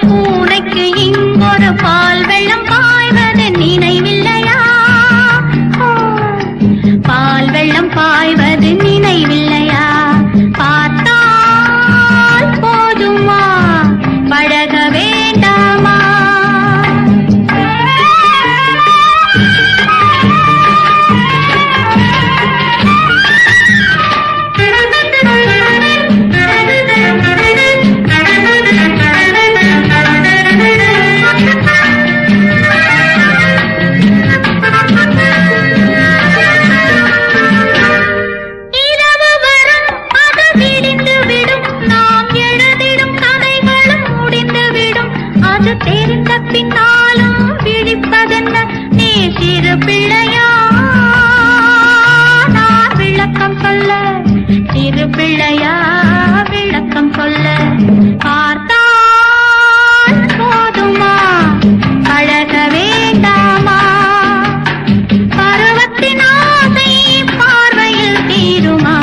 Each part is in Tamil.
பூனைக்கு இங்கொரு பால் வெள்ளம் பாய்வது நினைவில்லையா ஓ, பால் வெள்ளம் பாய்வது நினைவில்லையா பார்த்தால் போதுமா பழக வேண்டாமா இரவு வரும் அது விடிந்து விடும் நாம் எழுதிடும் கதைகளும் முடிந்து விடும் அது தெரிந்த பின்னாலும் விழிப்பதென்ன நீ சிறு பிள்ளையா நான் விளக்கம் சொல்ல சிறு பிள்ளையா விளக்கம் சொல்ல பார்த்தால் போதுமா பழக வேண்டாமா பருவத்தின் ஆசை பார்வையில் தீருமா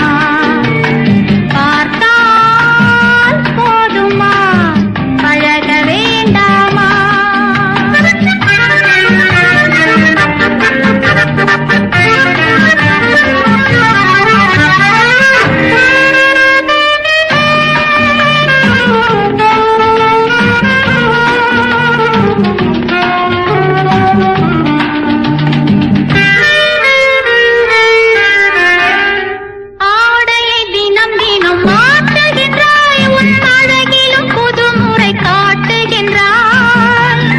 பார்த்தால் போதுமா பழக வேண்டாமா ஆடையை தினம் தினம் மாற்றுகின்றாய் உன் அழகிலும் புதுமுறை காட்டுகின்றாய்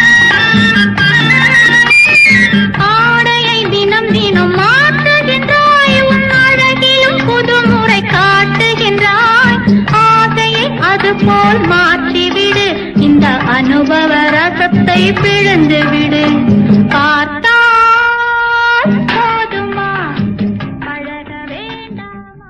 ஆடையை தினம் தினம் மாற்றுகின்றாய் உன் அழகிலும் புதுமுறை காட்டுகின்றாய் ஆசையை அதுபோல் மாற்றிவிடு இந்த அனுபவ ரசத்தை பிழந்து விடு பார்த்தால் போதுமா பழக வேண்டாமா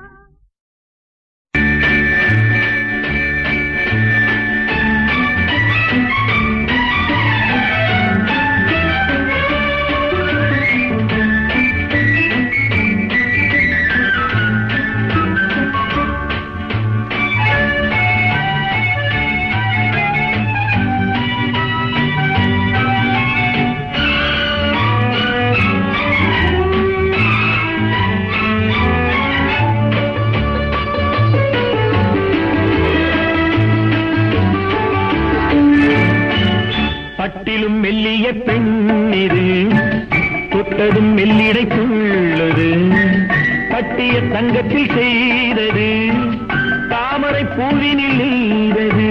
பட்டிலும் மெல்லிய பெண்ணிது தொட்டதும் மெல்லிடைக்குள்ளது கட்டிய தங்கத்தில் செய்தது தாமரை பூவினில் நெய்தது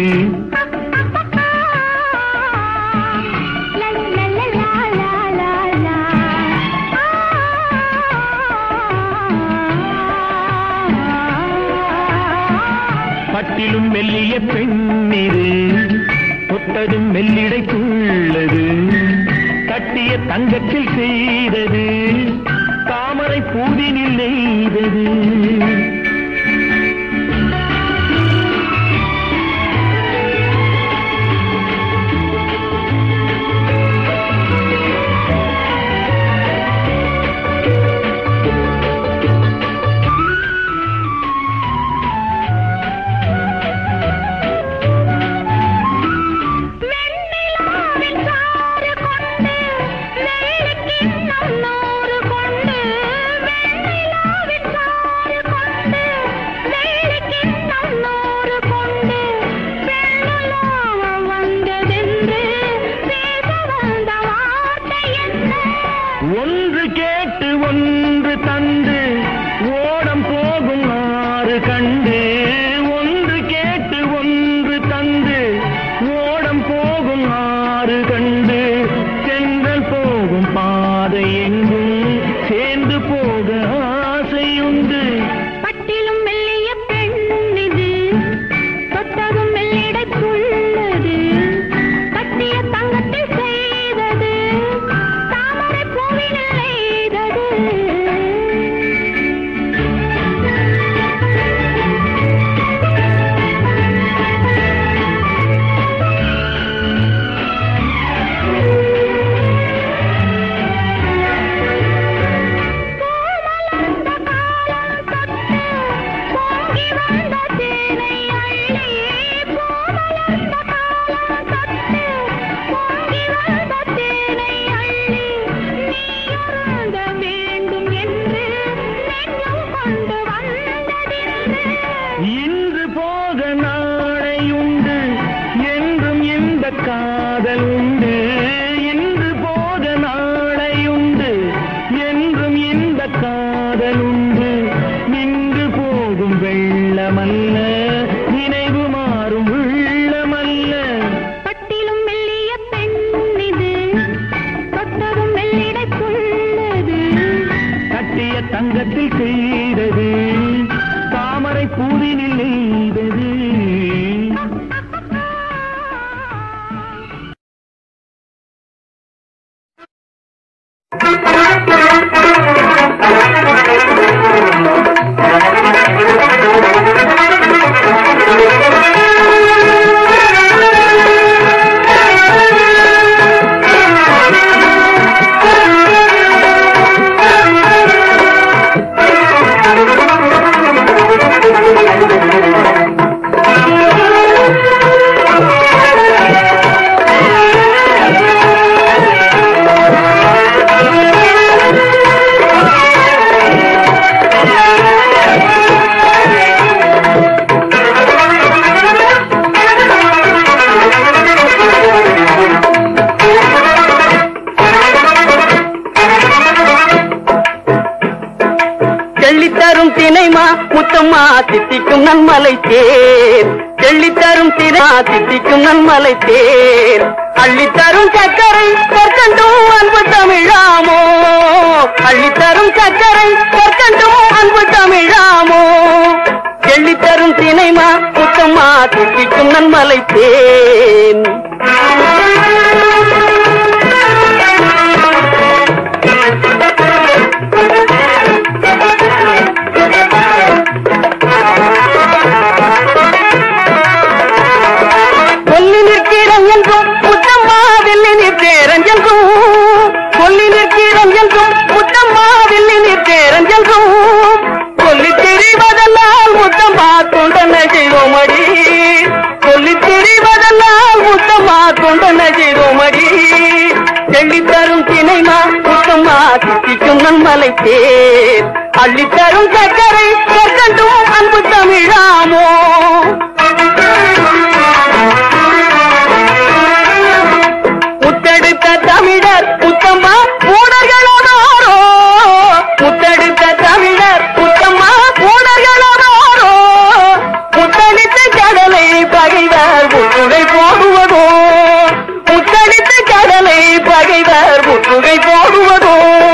பட்டிலும் மெல்லிய பெண்ணிது தொட்டதும் மெல்லிடைக்குள்ளது கட்டிய தங்கத்தில் செய்தது தாமரை பூவினில் நெய்தது வெண்ணிலாவின் சாறு கொண்டு வெள்ளிக்கிண்ணம் நூறு கொண்டு வெண்ணிலாவின் சாறு கொண்டு முத்தம்மா தித்திக்கும் நன்மலை தேன் தெள்ளித்தரும் திரா தித்திக்கும் நன்மலை தேன் அள்ளித்தரும் சக்கரை கற்கண்டும் அன்பு தமிழாமோ அள்ளித்தரும் சக்கரை கற்கண்டும் அன்பு தமிழாமோ தெள்ளித்தரும் தினைமா முத்தம்மா தித்திக்கும் நன்மலை தேன் கொல்லி நிற்கிறோம் என்றும் முத்தம்மா வெள்ளி நிற்கிறேன் என்றும் கொல்லி நிற்கிறோம் என்றும் முத்தம்மா வெள்ளி நிற்கிறேன் என்றும் சொல்லி தெரிவதெல்லாம் முத்தம்மா தொண்டன செய்தோமடி சொல்லி தெரிவதெல்லாம் முத்தம்மா தொண்டன செய்தோமடி தெள்ளித்தரும் தினைமா முத்தம்மா தித்திக்கும் நன்மலை தேர் அள்ளித்தரும் சக்கரை கற்கண்டும் அன்பு தமிழாமோ முத்தெடுத்த தமிழர் முத்தம்மா ஊடர்களாரோ முத்தெடுத்த தமிழர் முத்தம்மா ஊடர்களாரோ முத்தளித்த கடலை பகைவர் முற்றுகை போடுவதோ முத்தளித்த கடலை பகைவர் முற்றுகை போடுவதோ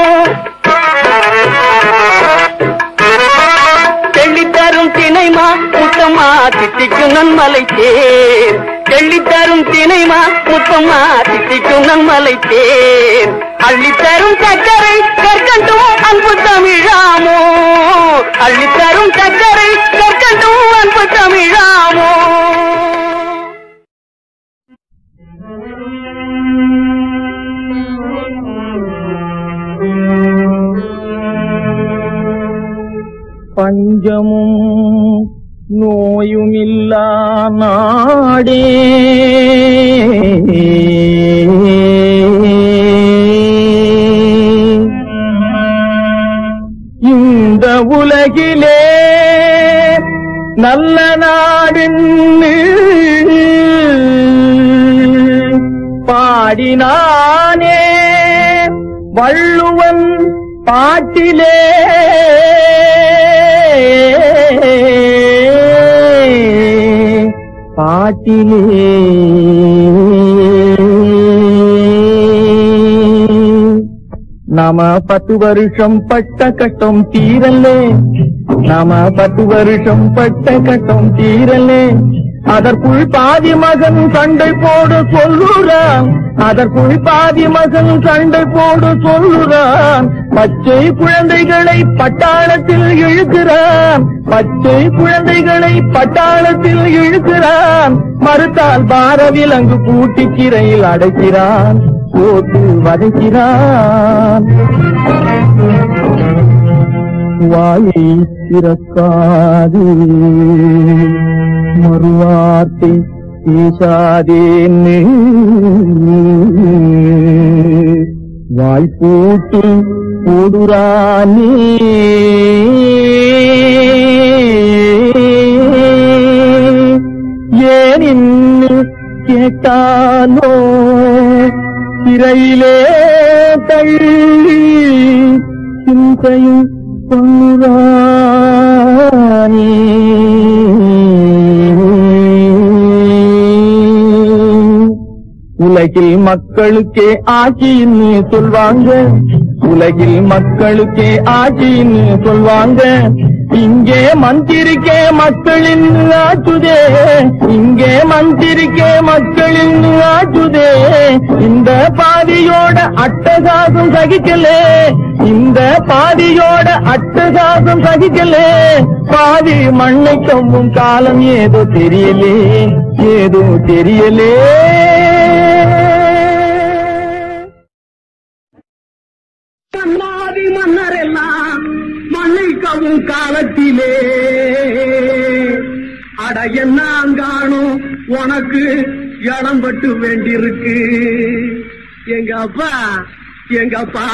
தெள்ளித்தரும் தினைமா முத்தம்மா தித்திக்கும் நன்மலை தேர் தெள்ளித்தரும் தினைமா முத்தம்மா தித்திக்கும் நன்மலை தேர் அள்ளித்தரும் சக்கரை கற்கண்டும் அன்பு தமிழாமோ அள்ளித்தரும் சக்கரை கற்கண்டும் அன்பு தமிழாமோ பஞ்சமும் நோயுமில்லா நாடே இந்த உலகிலே நல்ல நாடுன்னு பாடினானே வள்ளுவன் பாட்டிலே பாட்டிலே நாம பத்து வருஷம் பட்ட கட்டம் தீரலே நாம பத்து வருஷம் பட்ட கட்டம் தீரலே அதற்குள் பாதி மகன் சண்டை போடு சொல்லுறான் அதற்குள் பாதி மகன் சண்டை போடு சொல்லுறான் பச்சை குழந்தைகளை பட்டாளத்தில் இழுக்கிறான் பச்சை குழந்தைகளை பட்டாளத்தில் இழுக்கிறான் மறுத்தால் பார விலங்கு பூட்டி சிறையில் அடைக்கிறான் போட்டு வதைக்கிறான் வாயை திறக்காது மறுவார்த்தை பேசாதேன்னு வாய்ப்பூட்டு ஓடுறானே ஏன் இன்னு கேட்டாலோ சிறையிலே தள்ளி சிந்தையும் பண்ணுறானே உலகில் மக்களுக்கே ஆட்சின்னு சொல்வாங்க உலகில் மக்களுக்கே ஆட்சின்னு சொல்வாங்க இங்கே மந்திரிக்கே மக்களின் ஆற்றுதே இங்கே மந்திரிக்கே மக்களின் ஆற்றுதே இந்த பாதியோட அட்டகாசம் சகிக்கலே இந்த பாதியோட அட்டகாசம் சகிக்கலே பாதி மண்ணை கவ்வும் காலம் ஏதோ தெரியலே ஏதோ தெரியலே மன்னாதி மன்னர் எல்லாம் மண்ணை கவும் காலத்திலே அட என்ன காணும் உனக்கு இடம்பட்டு வேண்டியிருக்கு எங்க அப்பா எங்க அப்பா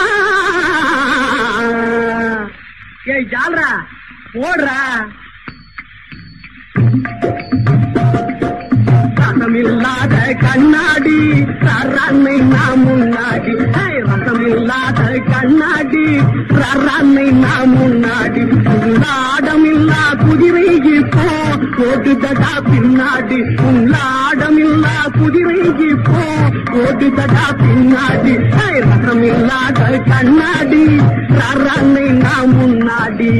ஏய் ஜால்ரா போடுறா சத்தம் ரசமில்லாத கண்ணாடி ரன்னை நான் முன்னாடி ஹே, ரசமில்லாத கண்ணாடி ரன்னை நான் முன்னாடி உள்ளாடமில்லா குதிரை இப்போ ஓடுதடா பின்னாடி உள்ளாடமில்லா குதிரை இப்போ ஓடுதடா பின்னாடி ஹே, ரசமில்லாத கண்ணாடி ரன்னை நான் முன்னாடி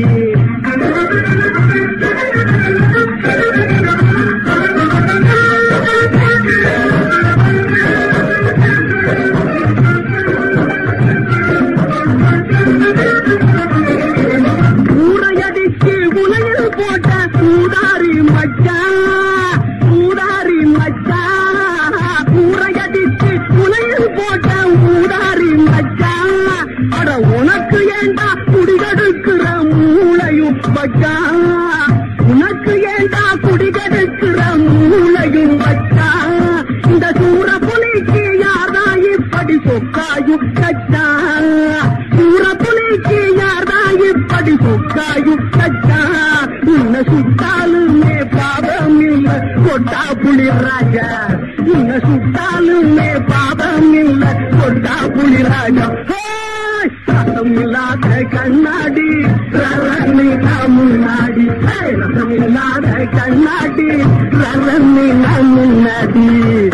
ஊரையடிக்கு உலையில் போட்ட ஊதாரி மச்சான் ஊதாரி மச்சான் ஊரையடிக்கு உலையில் போட்ட ஊதாரி மச்சான் அட உனக்கு ஏண்டா குடிகெடுக்கிற மூளையும் வச்சான் உனக்கு ஏண்டா குடிகெடுக்கிற மூளையும் வச்சான் இந்த சூர புலிக்கு யாரா இப்படி சொக்காயும் கச்சான் சூர புலிக்கு யாரா இப்படி சொக்காயும் கச்சான் உன்னை சுட்டாலுமே பாவம் இல்ல கொட்டா புலி ராஜா உன்னை சுட்டாலுமே பாவம் இல்ல கொட்டா புலி ராஜா ஹேய்! சத்தம் இல்லாத கண்ணாடி ரரணி நான் முன்னாடி ஹேய்! ரசம் இல்லாத கண்ணாடி ரரணி நான் முன்னாடி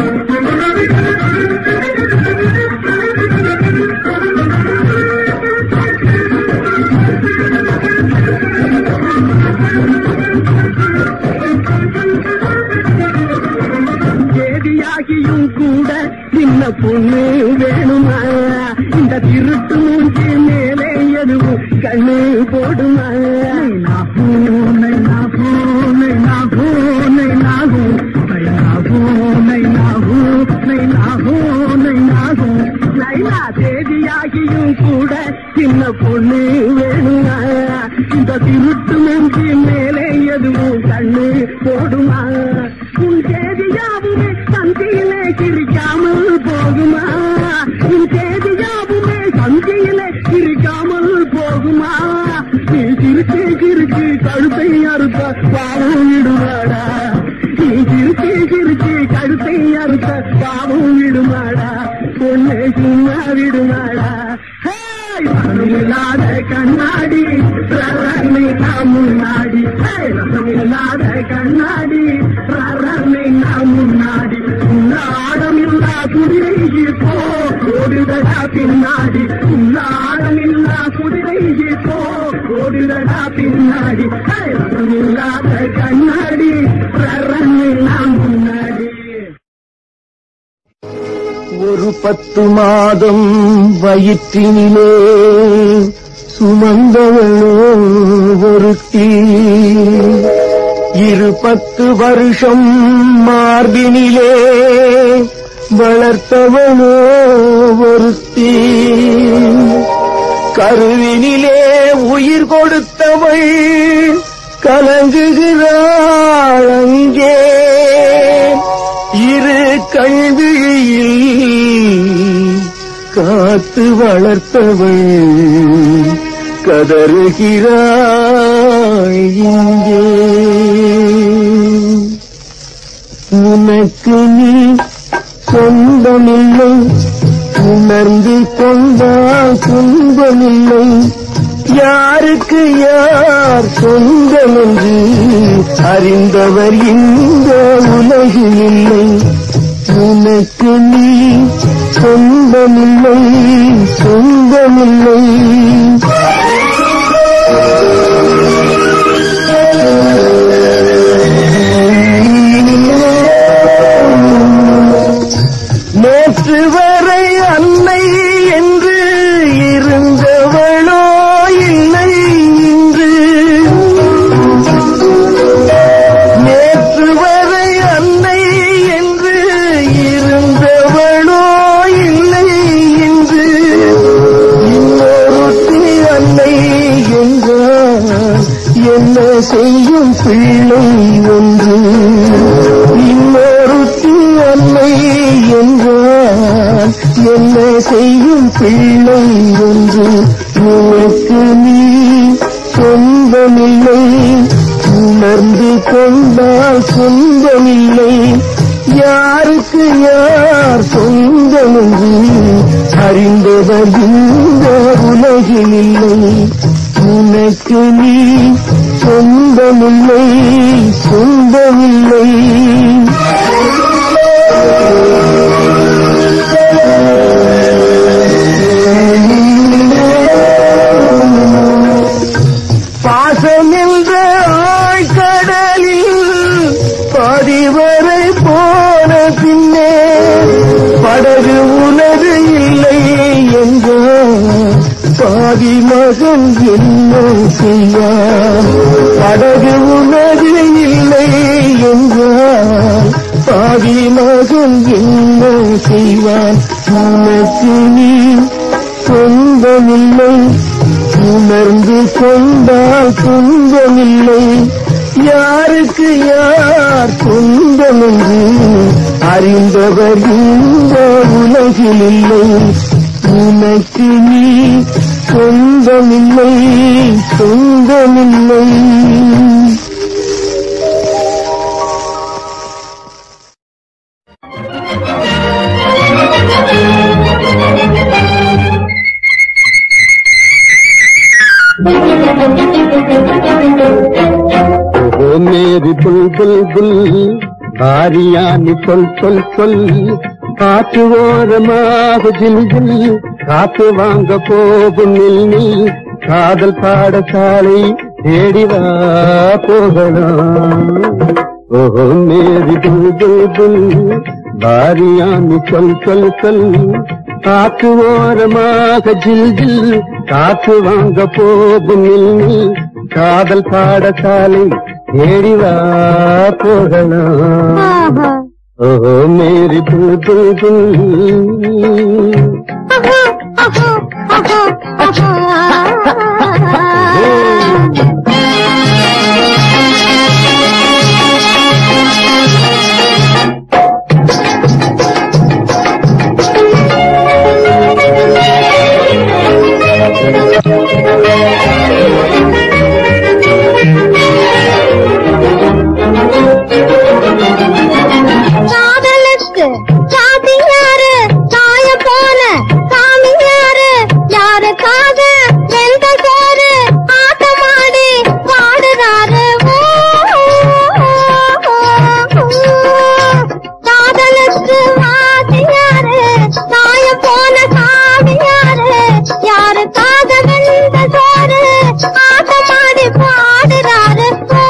தேதியாகியும் கூட சின்ன பொண்ணு வேணுமா இந்த திருட்டு மூஞ்சி மேலே எதுவும் கண்ணு போடுமா நான் பூனை நான் பூனை நான் பூனை நாகும் பூனை நாகும் நாகூனை நாகும் லைலா தேதியாகியும் கூட சின்ன பொண்ணு வேணுமா இந்த திருட்டு மூஞ்சி மேலே எதுவும் கண்ணு போடுமா உன் செய்தியாவுமே சந்தியிலே கிரிக்காமல் போகுமா உன் செய்தியாவுமே சந்தியிலே கிரிக்காமல் போகுமா நீ கிறுக்கு கிறுக்கு கழுத்தை அறுத்த பாவம் விடுவாடா நீ கிறுக்கு கிறுக்கு கழுத்தை அறுத்த பாவம் விடுமாடா பொண்ணை சும்மா விடுமாடா ஹேய், ரசமில்லாத கண்ணாடி ரரணை நாம் முன்னாடி ஹேய், ரசமில்லாத கண்ணாடி ரரணை நாம் முன்னாடி உள்ளாடமில்லா குதிரை இப்போ ஓடுதடா பின்னாடி உள்ளாடமில்லா குதிரை இப்போ ஓடுதடா பின்னாடி ஹேய், ரசமில்லாத கண்ணாடி ரரணை நாம் முன்னாடி ஒரு பத்து மாதம் வயிற்றினிலே சுமந்தவளோ ஒருத்தி இரு பத்து வருஷம் மார்பினிலே வளர்த்தவளோ ஒருத்தி கருவினிலே உயிர் கொடுத்தவள் கலங்குகிறாள் அங்கே இரு கல்வியில் காத்து வளர்த்தவள் கதறுகிறாய் இங்கே உனக்கு நீ சொந்தமில்லை உணர்ந்து கொண்டால் துன்பமில்லை யாருக்கு யார் சொந்தம் என்று அறிந்தவர் இந்த உலகில் இல்லை உனக்கு நீ சொந்தமில்லை சொந்தமில்லை நேற்று வரை அன்னை என்று இருந்தவளோ இல்லை இன்று நேற்று வரை அன்னை என்று இருந்தவளோ இல்லை இன்று இன்னொருத்தி அன்னை என்றால் என்ன செய்யும் பிள்ளை ஒன்று இன்னொருத்தி அன்னை என்றால் என்ன செய்யும் பிள்ளை ஒன்று உனக்கு நீ சொந்தமில்லை உணர்ந்து கொண்டால் சொந்தமில்லை யார் யாருக்கு யார் சொந்தம் என்று அறிந்தவர் இந்த உலகில் இல்லை உனக்கு நீ சொந்தமில்லை சொந்தமில்லை பாசம் என்ற ஆழ்கடலில் பதிவரை போன பின்னே படகு உனது இல்லை என்றார் பாதி மகன் என்ன செய்வார் படகு உனது இல்லை என்றார் பாதி மகன் என்ன செய்வான் உனக்கு நீ சொந்தமில்லை உணர்ந்து கொண்டால் துன்பமில்லை யாருக்கு யார் சொந்தம் என்று அறிந்தவர் இந்த உலகில் இல்லை உனக்கு நீ சொந்தமில்லை சொந்தமில்லை ஓ மேரி புல் புல் புல் பாரியானி சொல் சொல் சொல் காற்று ஓரமாக ஜில் ஜில் காத்து வாங்க போகும் நில் நில் காதல் பாடசாலை தேடிவா போகலாம் ஓ மேரி புல் புல் புல் பாரியானி சொல் சொல் சொல் காற்று ஓரமாக ஜில் ஜில் காத்து வாங்க போகும் நில் நில் காதல் பாடசாலை தேடிவா போகலாம் ஓ மேரி புல் புல் புல் காதலுக்கு சாதி யாரு தாய போல சாமி யாரு யாருக்காக வெந்த சோறு ஆட்டமாடி பாடுறாரு காதலுக்கு வாசி யாரு தாய போல சாமி யாரு யாருக்காக வெந்த சோறு ஆட்டமாடி பாடுறாரு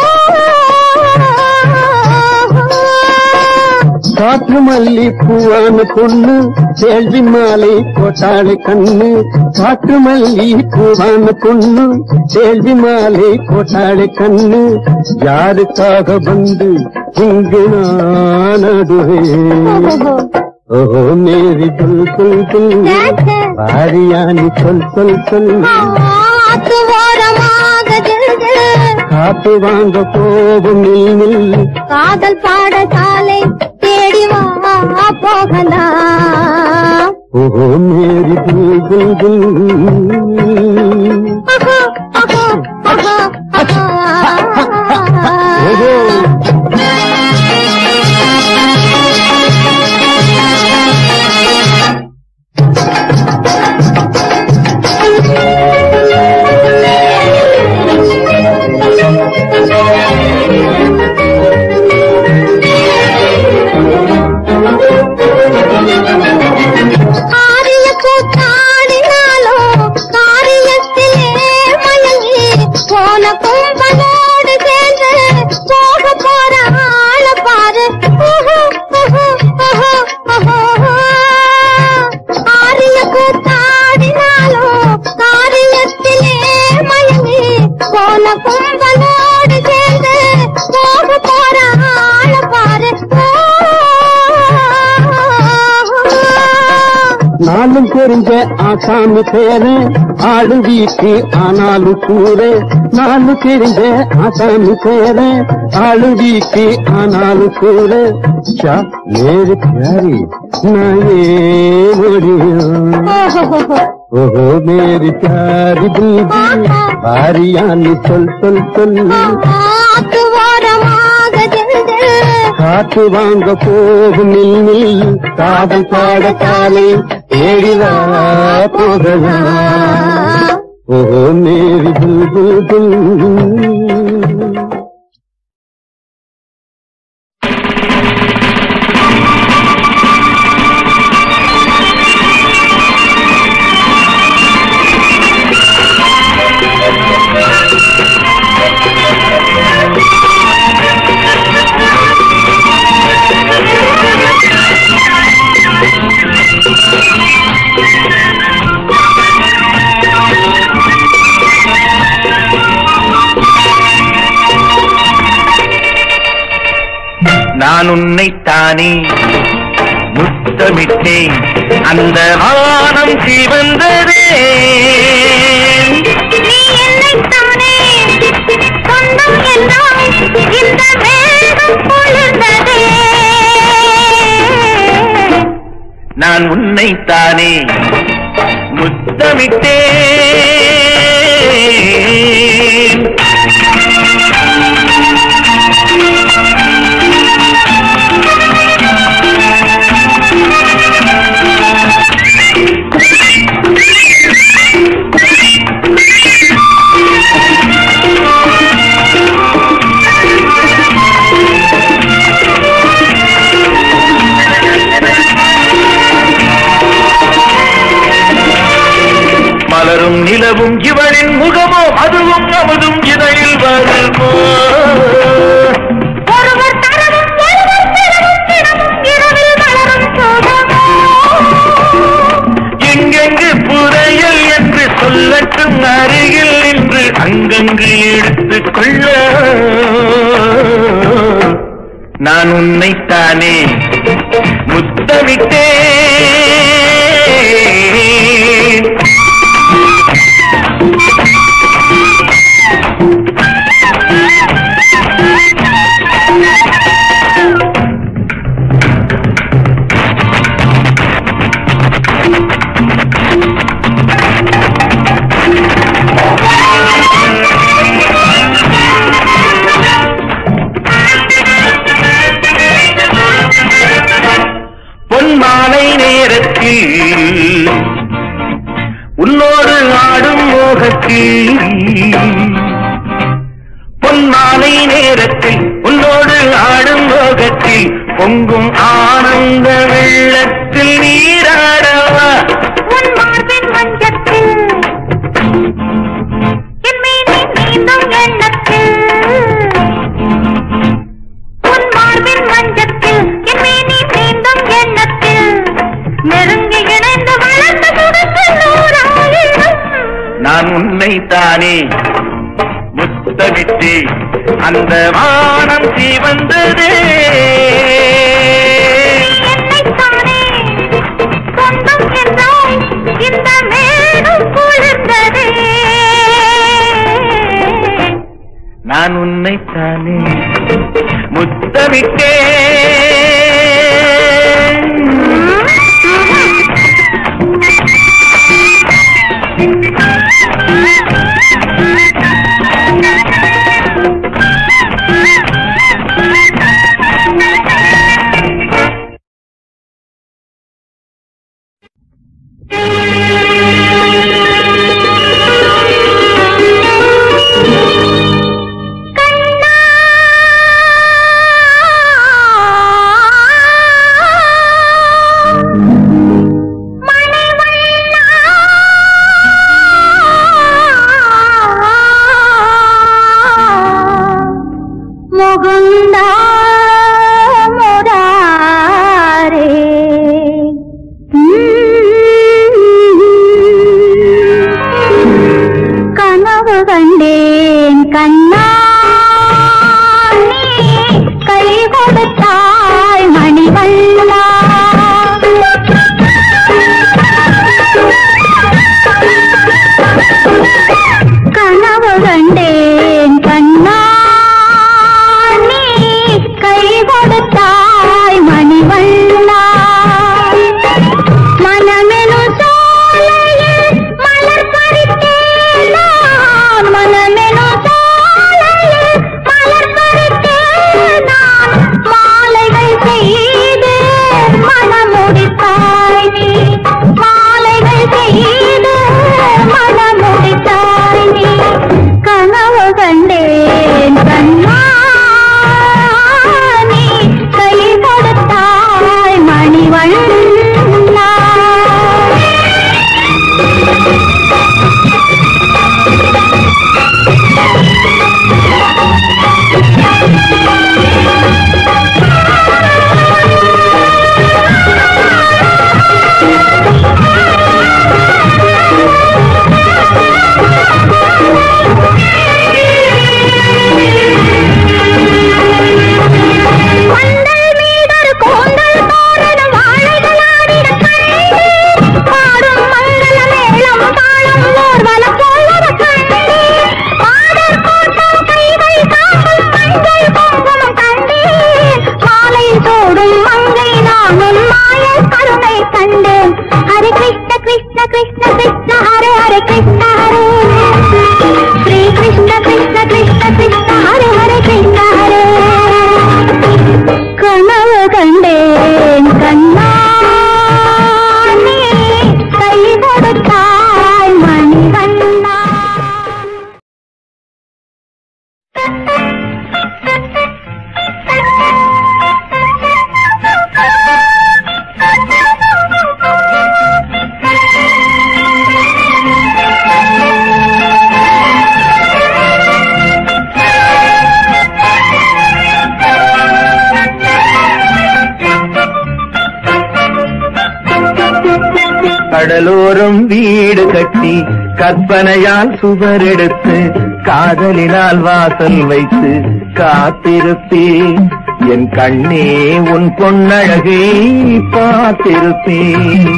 காற்று மல்லி பூவான பொண்ணு கேள்வி மாலை கோட்டாளை கண்ணு காற்று மல்லி பூவான பொண்ணு கேள்வி மாலை கோட்டாளை கண்ணு யாருக்காக வந்து இங்கு நான் நடுவேன் ஓ மேரி புல் புல் புல் பாரியானி சொல் சொல் சொல் ஆத்து ஓரமாக ஜில்ஜில் காத்து வாங்க போகும் நில் நில் காதல் பாடசாலை தேடி வா போகலாம் ஓ மேரி புல் புல் புல் அஹா, அஹா, அஹா, அஹா. ஓஹோ. ஆரிய கூத்தாடினாலோ காரியத்திலே மயங்கி போன கும்பலோடு சேர்ந்து போக போற ஆள பாரு உஹு, உஹு, உஹு, உஹு. ஆரிய கூத்தாடினாலோ காரியத்திலே மயங்கி போன கும்பலோடு சேர்ந்து போக போற ஆள பாரு நாளும் தெரிஞ்ச ஆசாமி பேரு ஆடு வீட்டு ஆனாலும் கூற நாளும் தெரிஞ்ச ஆசாமி பேரு ஆடு வீட்டு ஆனாலும் கூற ஷா மேரி பியாரி நான் ஏன் முடியும் ஓஹோ மேரி பியாரி புல்புல் பாரியானி சொல் சொல் சொல் ஆத்து ஓரமாக ஜில்ஜில் காற்று வாங்க போகும் மின்னில் காதல் பாடசாலை தேடிவா போகலாம் ஓ மேரி புல் புல் புல் நான் உன்னைத்தானே முத்தமிட்டேன் அந்த வானம் சிவந்ததே நீ என்னைத்தானே சொந்தம் என்றால் இந்த மேகம் குளிர்ந்ததே நான் உன்னைத்தானே முத்தமிட்டேன் மலரும் நிலவும் இவளின் முகமோ அதுவும் நமதும் இதழில் வருமோ ஒருவர் தரவும் ஒருவர் பெறவும் தினமும் இரவில் மலரும் சோகமோ எங்கெங்கு புதையல் என்று சொல்லட்டும் அருகில் நின்று அங்கங்கு எடுத்துக் கொள்ள நான் உன்னைத்தானே முத்தமிட்டேன் பொன்மாலை நேரத்தில் உன்னோடு ஆடும் மோகத்தில் பொன்மாலை நேரத்தில் உன்னோடு ஆடும் மோகத்தில் பொங்கும் ஆனந்த வெள்ளத்தில் நீராடவா உன் மார்பின் மஞ்சத்தில் என் மீனி நீந்தும் எண்ணத்தில் உன் மார்பின் மஞ்சத்தில் என் மீனி நீந்தும் எண்ணத்தில் நெருங்கி இணைந்து வளர்ந்த சுடத்தில் நூறாயிரம் நான் உன்னைத்தானே முத்தமிட்டு அந்த வானம் சிவந்ததே என்னைத்தானே சொந்தம் என்றால் இந்த மேகம் குளிர்ந்ததே நான் உன்னைத்தானே முத்தமிட்டேன் கண்ணா हरे कृष्ण हरे श्री कृष्ण कृष्ण कृष्ण कृष्ण हरे हरे कृष्ण हरे கனவு கண்டேன் கண்ணா நீ கை கொடுத்தாய் மணிவண்ணா கடலோரம் வீடு கட்டி கற்பனையால் சுவர் எடுத்து காதலினால் வாசல் வைத்து காத்திருப்பேன் என் கண்ணே உன் பொன்னழகை பார்த்திருப்பேன்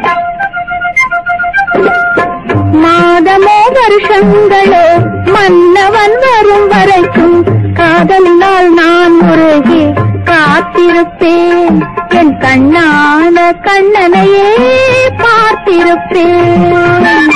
மாதமோ வருஷங்களோ மன்னவன் வரும் வரைக்கும் காதலினால் நான் முருகி காத்திருப்பேன் என் கண்ணான கண்ணனையே பார்த்திருப்பேன்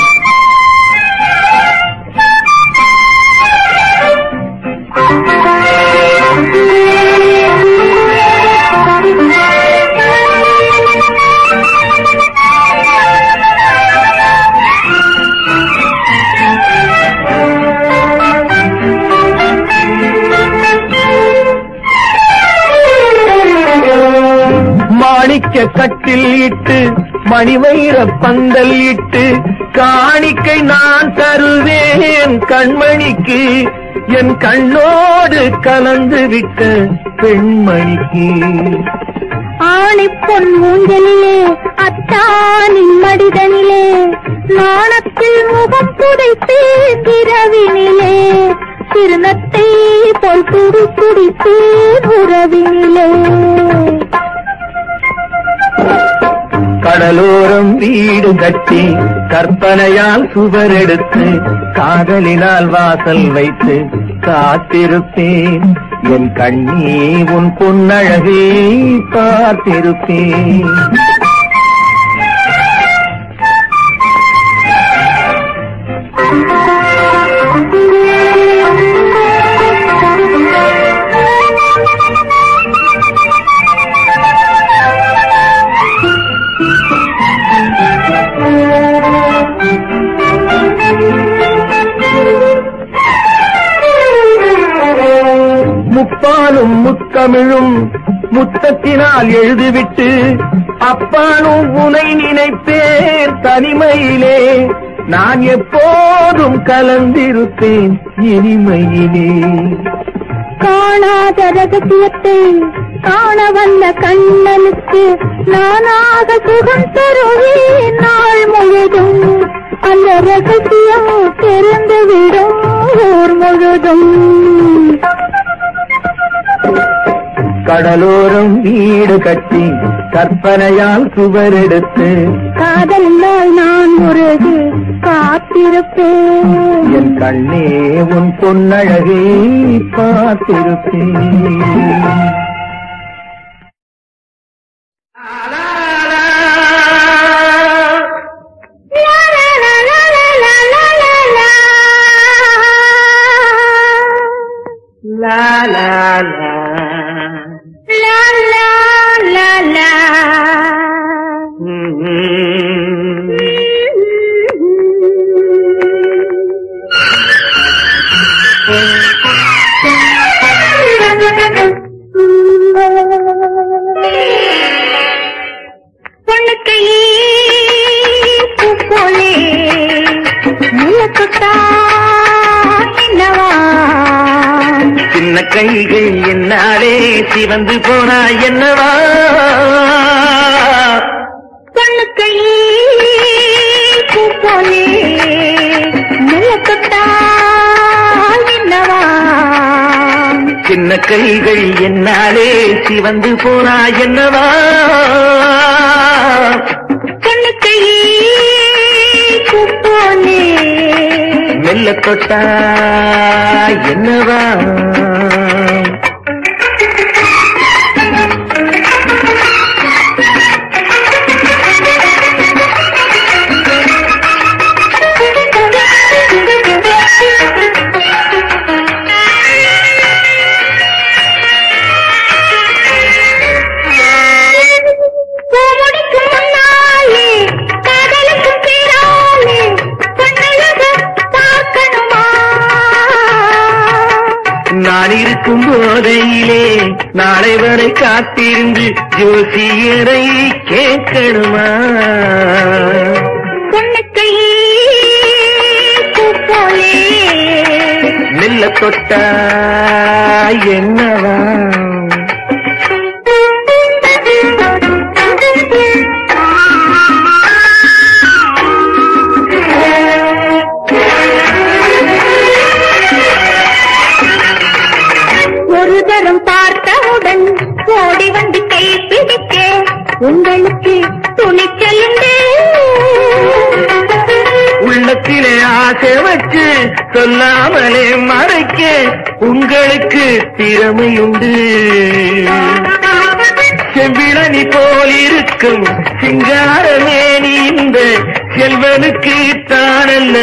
மாணிக்க கட்டில் இட்டு மணிவயிற பந்தல் இட்டு காணிக்கை நான் தருவேன் கண்மணிக்கு என் கண்ணோடு கலந்து விட்ட பெண்மணிக்கு ஆணிப்பொன் மூஞ்சலிலே அத்தானின் மடிதனிலே நாணத்தில் முகம் புதைத்தேன் இரவினிலே திருநத்தை போல் துடி துடித்தேன் உறவினிலே கடலோரம் வீடு கட்டி கற்பனையால் சுவர் எடுத்து காதலினால் வாசல் வைத்து காத்திருப்பேன் என் கண்ணே உன் பொன்னழகை பார்த்திருப்பேன் முப்பாலும் முத்தமிழும் முத்தத்தினால் எழுதிவிட்டு அப்பாலும் உனை நினைப்பேன் தனிமையிலே நான் எப்போதும் கலந்திருப்பேன் இனிமையிலே காணாத ரகசியத்தை காண வந்த கண்ணனுக்கு நானாக சுகம் தருவேன் நாள் முழுதும் அந்த ரகசியம் தெரிந்துவிடும் ஊர் முழுதும் கடலோரம் வீடு கட்டி கற்பனையால் சுவர் எடுத்து காதலினால் நான் முருகு காத்திருப்பேன் என் கண்ணே உன் பொன்னழகை பார்த்திருப்பேன் லா, லா, லா, லா, லா, லா, லா, லா, லா. லா லா லா லா, லா, லா, லா. பொண்ணுக்கு பூ போலே முள்ளக்கொட்டா என்னவா சின்ன கைகள் என்னாலே சிவந்து போனா என்னவா பொண்ணுக்கு பூ போலே முள்ளக்கொட்டா என்னவா சின்ன கைகள் என்னாலே சிவந்து போனா என்னவா பொண்ணுக்கு பூ போலே மெல்ல தொட்டா என்னவா Thank you. காத்திருந்து ஜோசியரை கேட்கணுமா பொண்ணுக்கை பூ போலே மெல்ல தொட்டா என்னவா ஒரு தரம் பார்த்தவுடன் ஓடி வந்து கை பிடிக்க உங்களுக்கு துணிச்சலுண்டு உள்ளத்திலே ஆசை வச்சு சொல்லாமலே மறைக்க உங்களுக்கு திறமையுண்டு செவ்விழனி போல் இருக்கும் சிங்காரமே நீ இந்த செல்வனுக்கு தானல்ல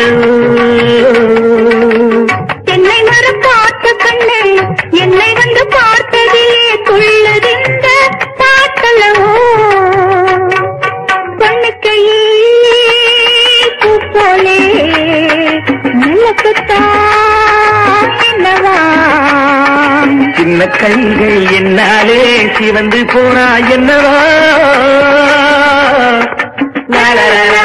என்னை வர பார்த்த கண்ணு என்னை வந்து பார்த்ததிலே துள்ளதிந்த பாட்டலவோ பொண்ணுக்கையே பூ போலே நல்லக்குத்தா என்னவா சின்ன கைகள் என்னாலே சிவந்து போனா என்னவா லா, லா, லா, லா.